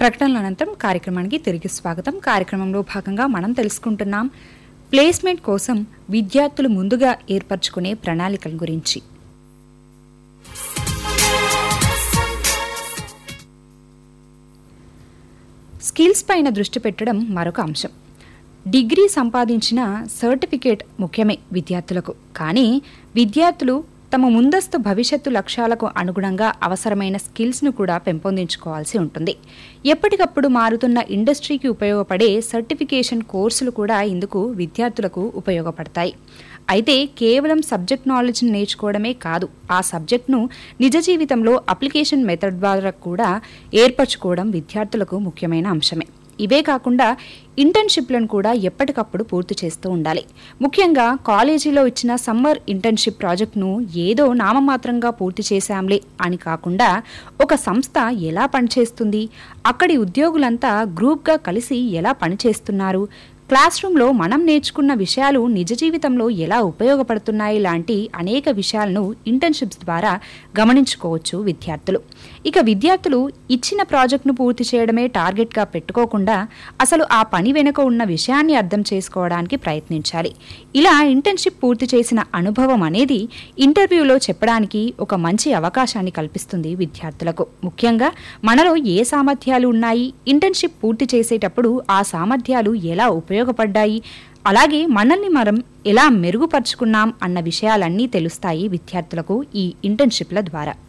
ప్రకటనల అనంతరం కార్యక్రమానికి తిరిగి స్వాగతం కార్యక్రమంలో భాగంగా మనం తెలుసుకుంటున్నాం ప్లేస్మెంట్ కోసం విద్యార్థులు ముందుగా ఏర్పరచుకునే ప్రణాళికల గురించి స్కిల్స్ పైన దృష్టి పెట్టడం మరొక అంశం డిగ్రీ సంపాదించిన సర్టిఫికేట్ ముఖ్యమే విద్యార్థులకు కానీ విద్యార్థులు తమ ముందస్తు భవిష్యత్తు లక్ష్యాలకు అనుగుణంగా అవసరమైన స్కిల్స్ను కూడా పెంపొందించుకోవాల్సి ఉంటుంది ఎప్పటికప్పుడు మారుతున్న ఇండస్ట్రీకి ఉపయోగపడే సర్టిఫికేషన్ కోర్సులు కూడా ఇందుకు విద్యార్థులకు ఉపయోగపడతాయి అయితే కేవలం సబ్జెక్ట్ నాలెడ్జ్ని నేర్చుకోవడమే కాదు ఆ సబ్జెక్ట్ను నిజ జీవితంలో అప్లికేషన్ మెథడ్ ద్వారా కూడా ఏర్పరచుకోవడం విద్యార్థులకు ముఖ్యమైన అంశమే ఇవే కాకుండా ఇంటర్న్షిప్లను కూడా ఎప్పటికప్పుడు పూర్తి చేస్తూ ఉండాలి ముఖ్యంగా కాలేజీలో ఇచ్చిన సమ్మర్ ఇంటర్న్షిప్ ప్రాజెక్ట్ను ఏదో నామమాత్రంగా పూర్తి చేశాంలే అని కాకుండా ఒక సంస్థ ఎలా పనిచేస్తుంది అక్కడి ఉద్యోగులంతా గ్రూప్గా కలిసి ఎలా పనిచేస్తున్నారు క్లాస్ రూమ్లో మనం నేర్చుకున్న విషయాలు నిజ జీవితంలో ఎలా ఉపయోగపడుతున్నాయి లాంటి అనేక విషయాలను ఇంటర్న్షిప్స్ ద్వారా గమనించుకోవచ్చు విద్యార్థులు ఇక విద్యార్థులు ఇచ్చిన ప్రాజెక్టును పూర్తి చేయడమే టార్గెట్గా పెట్టుకోకుండా అసలు ఆ పని వెనుక ఉన్న విషయాన్ని అర్థం చేసుకోవడానికి ప్రయత్నించాలి ఇలా ఇంటర్న్షిప్ పూర్తి చేసిన అనుభవం అనేది ఇంటర్వ్యూలో చెప్పడానికి ఒక మంచి అవకాశాన్ని కల్పిస్తుంది విద్యార్థులకు ముఖ్యంగా మనలో ఏ సామర్థ్యాలు ఉన్నాయి ఇంటర్న్షిప్ పూర్తి చేసేటప్పుడు ఆ సామర్థ్యాలు ఎలా ఉపయోగపడ్డాయి అలాగే మనల్ని మనం ఎలా మెరుగుపరుచుకున్నాం అన్న విషయాలన్నీ తెలుస్తాయి విద్యార్థులకు ఈ ఇంటర్న్షిప్ల ద్వారా